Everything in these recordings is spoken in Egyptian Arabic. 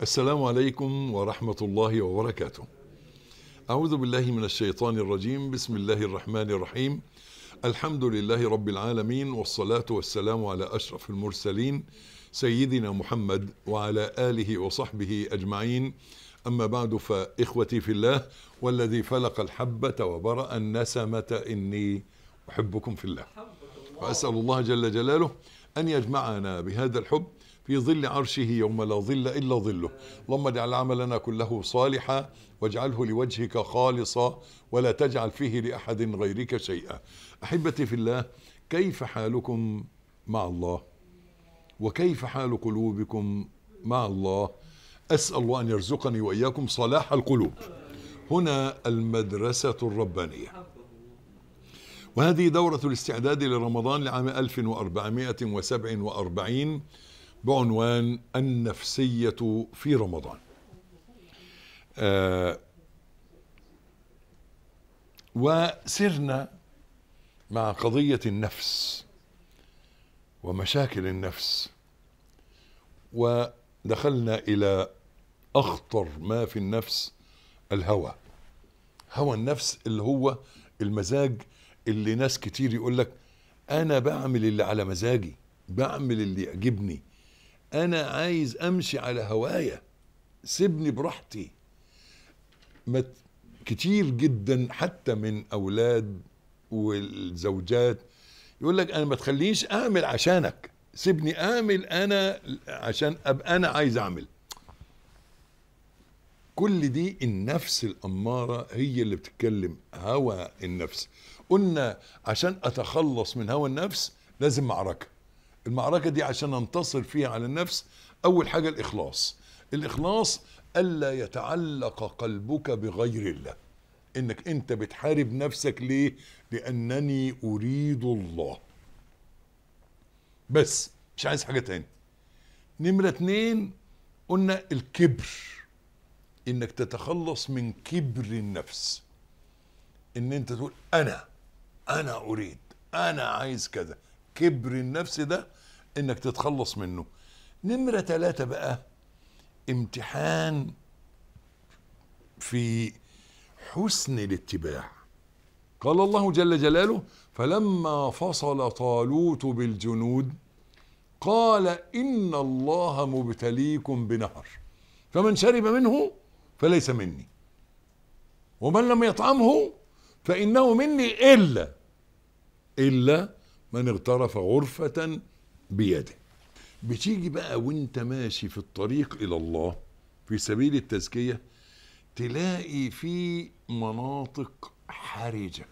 السلام عليكم ورحمة الله وبركاته. أعوذ بالله من الشيطان الرجيم، بسم الله الرحمن الرحيم. الحمد لله رب العالمين والصلاة والسلام على أشرف المرسلين سيدنا محمد وعلى آله وصحبه أجمعين. أما بعد فإخوتي في الله والذي فلق الحبة وبرأ النسمة إني أحبكم في الله. وأسأل الله جل جلاله أن يجمعنا بهذا الحب في ظل عرشه يوم لا ظل إلا ظله اللهم اجعل عملنا كله صالحا واجعله لوجهك خالصا ولا تجعل فيه لأحد غيرك شيئا أحبتي في الله كيف حالكم مع الله وكيف حال قلوبكم مع الله أسأل الله أن يرزقني وإياكم صلاح القلوب هنا المدرسة الربانية وهذه دورة الاستعداد لرمضان لعام 1447 بعنوان النفسية في رمضان آه وسرنا مع قضية النفس ومشاكل النفس ودخلنا إلى أخطر ما في النفس الهوى هوى النفس اللي هو المزاج اللي ناس كتير يقول لك أنا بعمل اللي على مزاجي بعمل اللي يعجبني انا عايز امشي على هوايا سيبني براحتي مت كتير جدا حتى من اولاد والزوجات يقول لك انا ما تخلينيش اعمل عشانك سيبني اعمل انا عشان ابقى انا عايز اعمل كل دي النفس الاماره هي اللي بتتكلم هوى النفس قلنا عشان اتخلص من هوى النفس لازم معركه المعركة دي عشان ننتصر فيها على النفس أول حاجة الإخلاص الإخلاص ألا يتعلق قلبك بغير الله إنك أنت بتحارب نفسك ليه لأنني أريد الله بس مش عايز حاجة تاني نمرة اتنين قلنا الكبر إنك تتخلص من كبر النفس إن أنت تقول أنا أنا أريد أنا عايز كذا كبر النفس ده انك تتخلص منه نمرة ثلاثة بقى امتحان في حسن الاتباع قال الله جل جلاله فلما فصل طالوت بالجنود قال ان الله مبتليكم بنهر فمن شرب منه فليس مني ومن لم يطعمه فانه مني الا الا من اغترف غرفة بيده بتيجي بقى وانت ماشي في الطريق الى الله في سبيل التزكية تلاقي في مناطق حرجة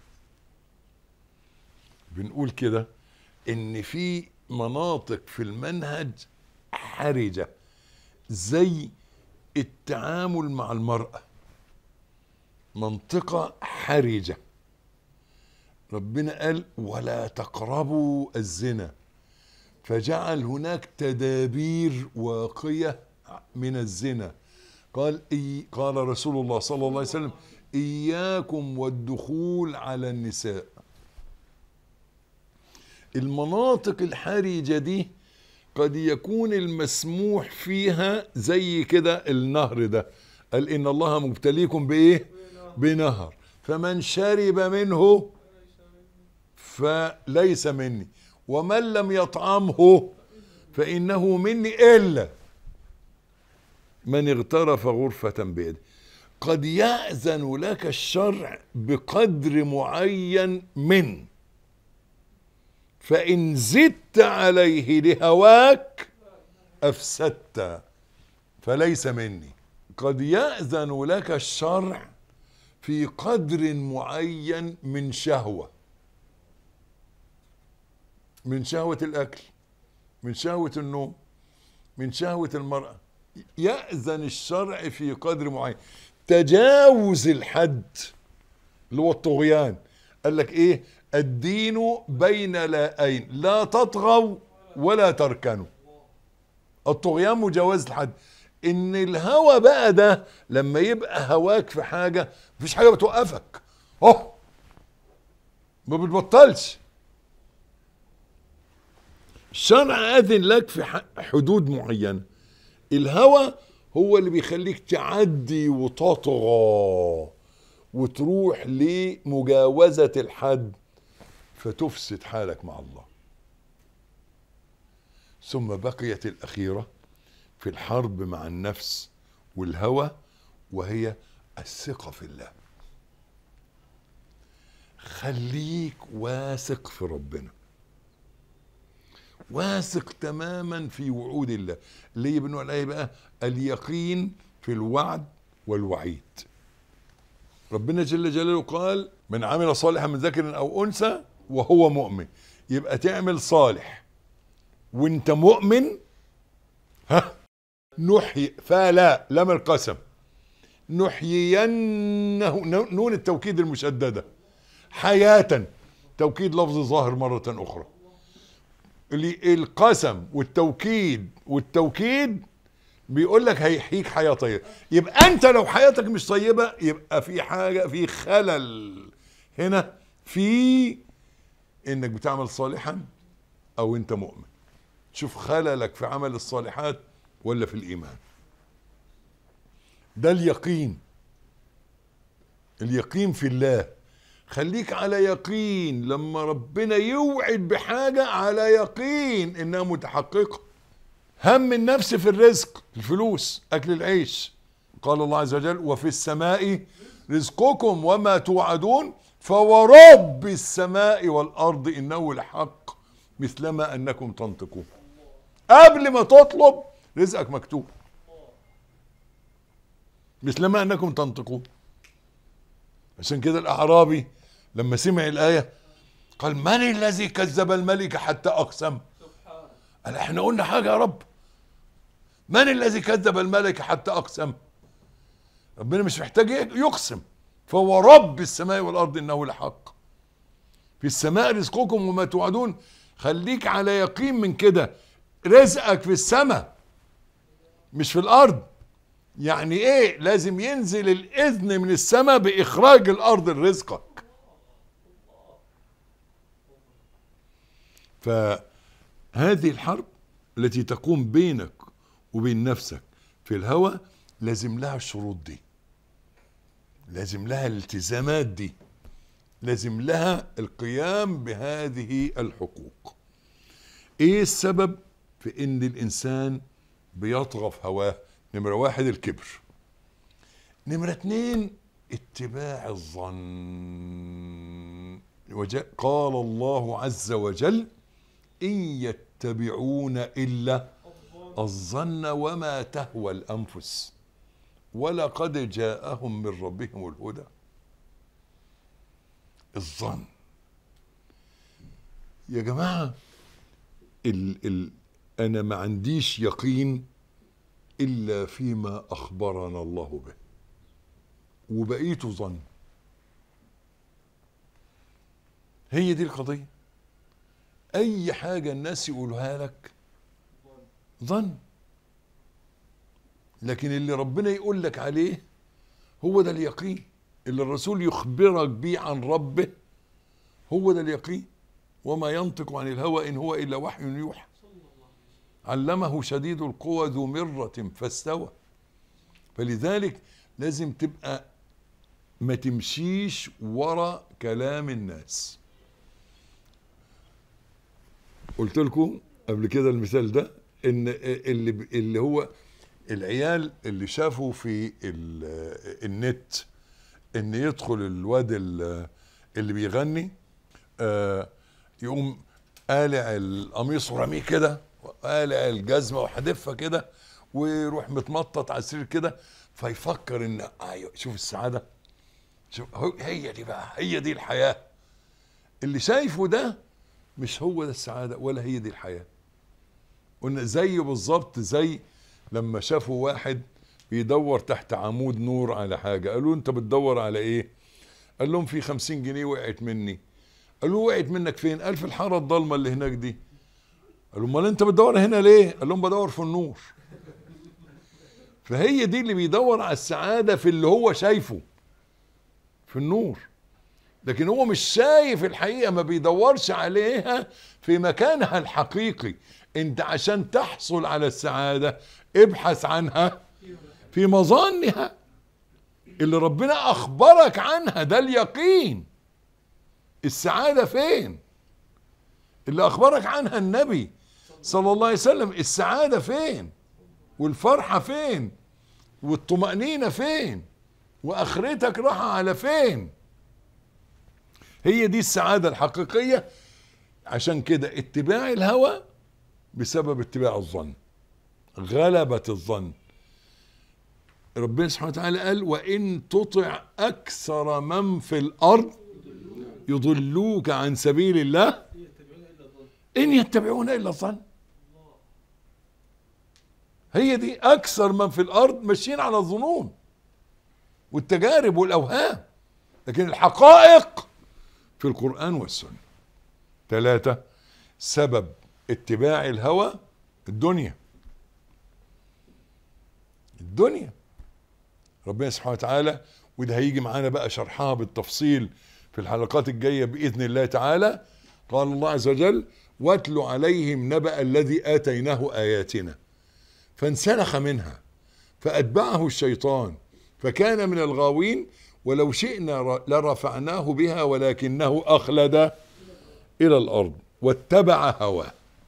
بنقول كده ان في مناطق في المنهج حرجة زي التعامل مع المرأة منطقة حرجة ربنا قال ولا تقربوا الزنا فجعل هناك تدابير واقية من الزنا قال إي قال رسول الله صلى الله عليه وسلم إياكم والدخول على النساء المناطق الحرجة دي قد يكون المسموح فيها زي كده النهر ده قال إن الله مبتليكم بإيه بنهر فمن شرب منه فليس مني ومن لم يطعمه فإنه مني إلا من اغترف غرفة بيده قد يأذن لك الشرع بقدر معين من فإن زدت عليه لهواك أفسدت فليس مني قد يأذن لك الشرع في قدر معين من شهوه من شهوة الأكل من شهوة النوم من شهوة المرأة يأذن الشرع في قدر معين تجاوز الحد اللي هو الطغيان قال لك ايه الدين بين لاءين لا تطغوا ولا تركنوا الطغيان مجاوزة الحد ان الهوى بقى ده لما يبقى هواك في حاجة مفيش حاجة بتوقفك اوه ما بتبطلش الشرع اذن لك في ح- حدود معينه الهوى هو اللي بيخليك تعدي وتطغى وتروح لمجاوزة الحد فتفسد حالك مع الله ثم بقيت الأخيرة في الحرب مع النفس والهوى وهي الثقة في الله خليك واثق في ربنا واثق تماما في وعود الله اللي بنقول ايه بقى اليقين في الوعد والوعيد ربنا جل جلاله قال من عمل صالحا من ذكر او انثى وهو مؤمن يبقى تعمل صالح وانت مؤمن ها نحيي فلا لم القسم نحيينه نون التوكيد المشدده حياه توكيد لفظ ظاهر مره اخرى اللي القسم والتوكيد والتوكيد بيقول لك هيحييك حياه طيبه يبقى انت لو حياتك مش طيبه يبقى في حاجه في خلل هنا في انك بتعمل صالحا او انت مؤمن شوف خللك في عمل الصالحات ولا في الايمان ده اليقين اليقين في الله خليك على يقين لما ربنا يوعد بحاجة على يقين انها متحققة هم النفس في الرزق الفلوس اكل العيش قال الله عز وجل وفي السماء رزقكم وما توعدون فورب السماء والارض انه لحق مثلما انكم تنطقون قبل ما تطلب رزقك مكتوب مثلما انكم تنطقون عشان كده الاعرابي لما سمع الايه قال من الذي كذب الملك حتى اقسم قال احنا قلنا حاجه يا رب من الذي كذب الملك حتى اقسم ربنا مش محتاج يقسم فهو رب السماء والارض انه لحق في السماء رزقكم وما توعدون خليك على يقين من كده رزقك في السماء مش في الارض يعني ايه لازم ينزل الاذن من السماء باخراج الارض لرزقك فهذه الحرب التي تقوم بينك وبين نفسك في الهوى لازم لها الشروط دي لازم لها الالتزامات دي لازم لها القيام بهذه الحقوق ايه السبب في ان الانسان بيطغى في هواه نمرة واحد الكبر نمرة اتنين اتباع الظن وجاء قال الله عز وجل إن يتبعون إلا الظن وما تهوى الأنفس ولقد جاءهم من ربهم الهدى الظن يا جماعة ال ال أنا ما عنديش يقين إلا فيما أخبرنا الله به وبقيته ظن هي دي القضية أي حاجة الناس يقولوها لك ظن لكن اللي ربنا يقول لك عليه هو ده اليقين اللي الرسول يخبرك بيه عن ربه هو ده اليقين وما ينطق عن الهوى إن هو إلا وحي يوحى علمه شديد القوى ذو مرة فاستوى فلذلك لازم تبقى ما تمشيش ورا كلام الناس قلت لكم قبل كده المثال ده ان اللي اللي هو العيال اللي شافوا في النت ان يدخل الواد اللي بيغني يقوم قالع القميص ورميه كده قالع الجزمه وحدفها كده ويروح متمطط على السرير كده فيفكر ان ايوه شوف السعاده شوف هي دي بقى هي دي الحياه اللي شايفه ده مش هو ده السعاده ولا هي دي الحياه قلنا زي بالظبط زي لما شافوا واحد بيدور تحت عمود نور على حاجه قالوا انت بتدور على ايه قال لهم في خمسين جنيه وقعت مني قالوا وقعت منك فين قال في الحاره الضلمه اللي هناك دي قالوا امال انت بتدور هنا ليه قال لهم بدور في النور فهي دي اللي بيدور على السعاده في اللي هو شايفه في النور لكن هو مش شايف الحقيقه ما بيدورش عليها في مكانها الحقيقي انت عشان تحصل على السعاده ابحث عنها في مظانها اللي ربنا اخبرك عنها ده اليقين السعادة فين اللي اخبرك عنها النبي صلى الله عليه وسلم السعادة فين والفرحة فين والطمأنينة فين واخرتك راحة على فين هي دي السعادة الحقيقية عشان كده اتباع الهوى بسبب اتباع الظن غلبة الظن ربنا سبحانه وتعالى قال وإن تطع أكثر من في الأرض يضلوك عن سبيل الله إن يتبعون إلا الظن هي دي أكثر من في الأرض ماشيين على الظنون والتجارب والأوهام لكن الحقائق في القرآن والسنة ثلاثة سبب اتباع الهوى الدنيا الدنيا ربنا سبحانه وتعالى وده هيجي معانا بقى شرحها بالتفصيل في الحلقات الجاية بإذن الله تعالى قال الله عز وجل واتل عليهم نبأ الذي آتيناه آياتنا فانسلخ منها فأتبعه الشيطان فكان من الغاوين ولو شئنا لرفعناه بها ولكنه أخلد إلى الأرض واتبع هواه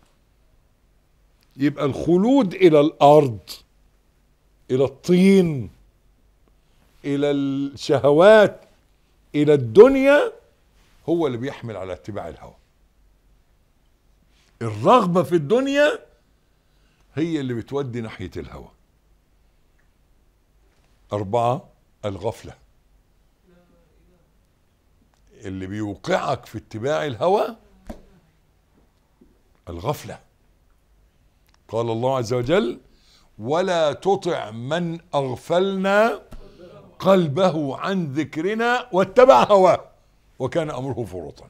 يبقى الخلود إلى الأرض إلى الطين إلى الشهوات إلى الدنيا هو اللي بيحمل على اتباع الهوى الرغبة في الدنيا هي اللي بتودي ناحية الهوى أربعة الغفلة اللي بيوقعك في اتباع الهوى الغفلة قال الله عز وجل ولا تطع من أغفلنا قلبه عن ذكرنا واتبع هواه وكان أمره فرطا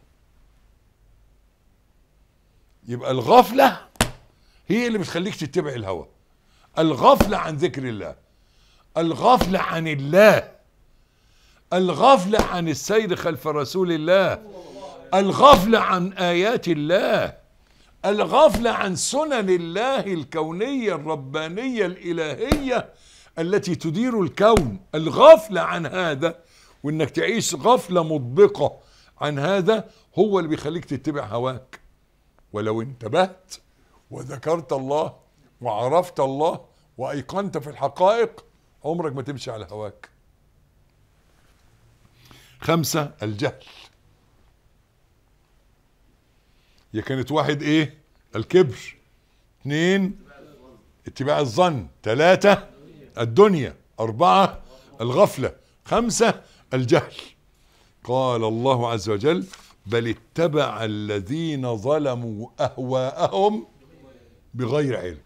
يبقى الغفلة هي اللي بتخليك تتبع الهوى الغفلة عن ذكر الله الغفلة عن الله الغفلة عن السير خلف رسول الله الغفلة عن آيات الله الغفلة عن سنن الله الكونية الربانية الإلهية التي تدير الكون الغفلة عن هذا وانك تعيش غفلة مطبقة عن هذا هو اللي بيخليك تتبع هواك ولو انتبهت وذكرت الله وعرفت الله وايقنت في الحقائق عمرك ما تمشي على هواك خمسة الجهل هي كانت واحد ايه الكبر اثنين اتباع الظن ثلاثة الدنيا أربعة الغفلة خمسة الجهل قال الله عز وجل بل اتبع الذين ظلموا أهواءهم بغير علم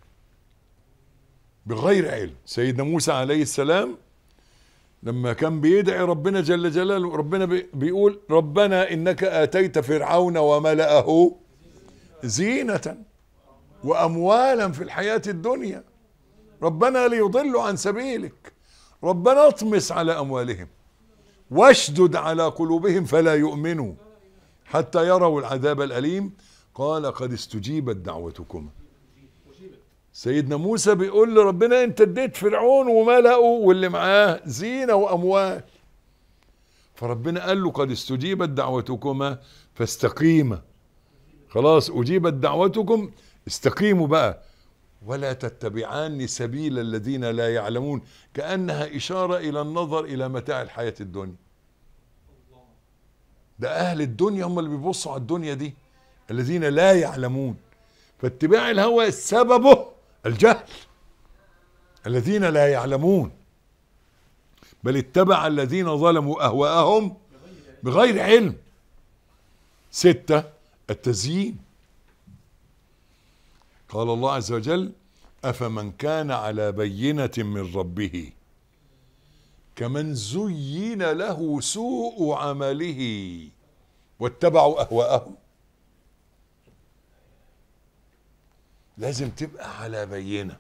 بغير علم سيدنا موسى عليه السلام لما كان بيدعي ربنا جل جلاله ربنا بيقول ربنا إنك آتيت فرعون وملأه زينة وأموالا في الحياة الدنيا ربنا ليضلوا عن سبيلك ربنا اطمس على أموالهم واشدد على قلوبهم فلا يؤمنوا حتى يروا العذاب الأليم قال قد استجيبت دعوتكما سيدنا موسى بيقول لربنا انت اديت فرعون وملأه واللي معاه زينة وأموال فربنا قال له قد استجيبت دعوتكما فاستقيما خلاص أجيبت دعوتكم استقيموا بقى ولا تتبعان سبيل الذين لا يعلمون كأنها إشارة إلى النظر إلى متاع الحياة الدنيا ده أهل الدنيا هم اللي بيبصوا على الدنيا دي الذين لا يعلمون فاتباع الهوى سببه الجهل الذين لا يعلمون بل اتبع الذين ظلموا أهواءهم بغير علم ستة التزيين قال الله عز وجل أفمن كان على بينة من ربه كمن زين له سوء عمله واتبعوا أهواءهم لازم تبقى على بينة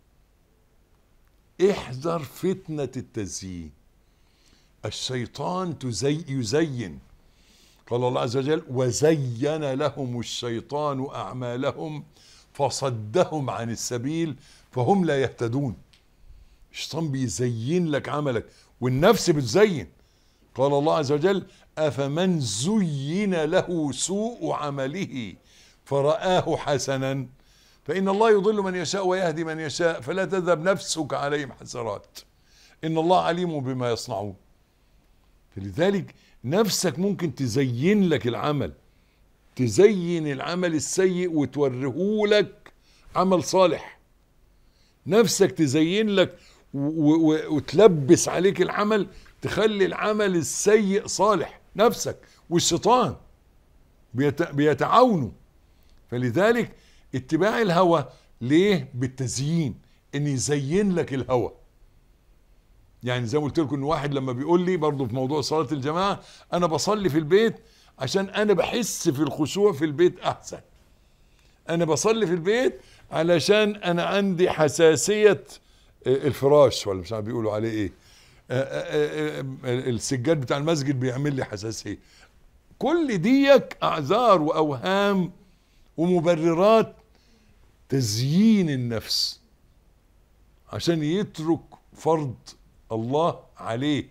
احذر فتنة التزيين الشيطان تزي يزين قال الله عز وجل وزين لهم الشيطان أعمالهم فصدهم عن السبيل فهم لا يهتدون الشيطان بيزين لك عملك والنفس بتزين قال الله عز وجل افمن زين له سوء عمله فرآه حسنا فإن الله يضل من يشاء ويهدي من يشاء فلا تذهب نفسك عليهم حسرات إن الله عليم بما يصنعون فلذلك نفسك ممكن تزين لك العمل تزين العمل السيء وتوريهولك عمل صالح نفسك تزين لك و- و- وتلبس عليك العمل تخلي العمل السيء صالح نفسك والشيطان بيت- بيتعاونوا فلذلك اتباع الهوى ليه بالتزيين ان يزين لك الهوى يعني زي ما قلت لكم ان واحد لما بيقول لي برضه في موضوع صلاه الجماعه انا بصلي في البيت عشان انا بحس في الخشوع في البيت احسن انا بصلي في البيت علشان انا عندي حساسيه آه، الفراش ولا مش عارف بيقولوا عليه ايه آه، آه، آه، آه، السجاد بتاع المسجد بيعمل لي حساسيه كل ديك اعذار واوهام ومبررات تزيين النفس عشان يترك فرض الله عليه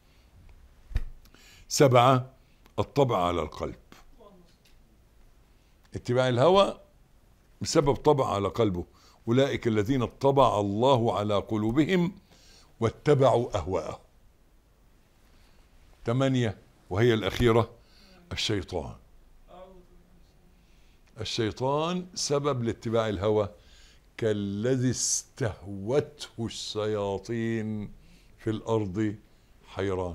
سبعة الطبع على القلب اتباع الهوى بسبب طبع على قلبه أولئك الذين طبع الله على قلوبهم واتبعوا أهواءهم ثمانية وهي الأخيرة الشيطان الشيطان سبب لاتباع الهوى كالذي استهوته الشياطين في الارض حيران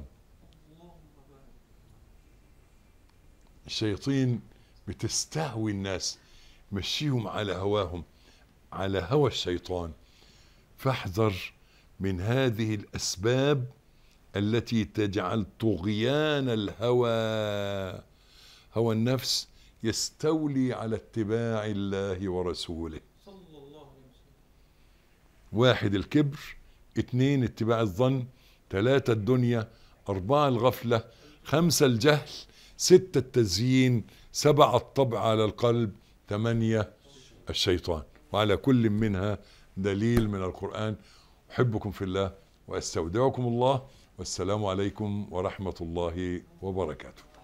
الشياطين بتستهوي الناس مشيهم على هواهم على هوى الشيطان فاحذر من هذه الاسباب التي تجعل طغيان الهوى هوى النفس يستولي على اتباع الله ورسوله واحد الكبر اتنين اتباع الظن تلاتة الدنيا أربعة الغفلة خمسة الجهل ستة التزيين سبعة الطبع على القلب ثمانية الشيطان وعلى كل منها دليل من القرآن أحبكم في الله وأستودعكم الله والسلام عليكم ورحمة الله وبركاته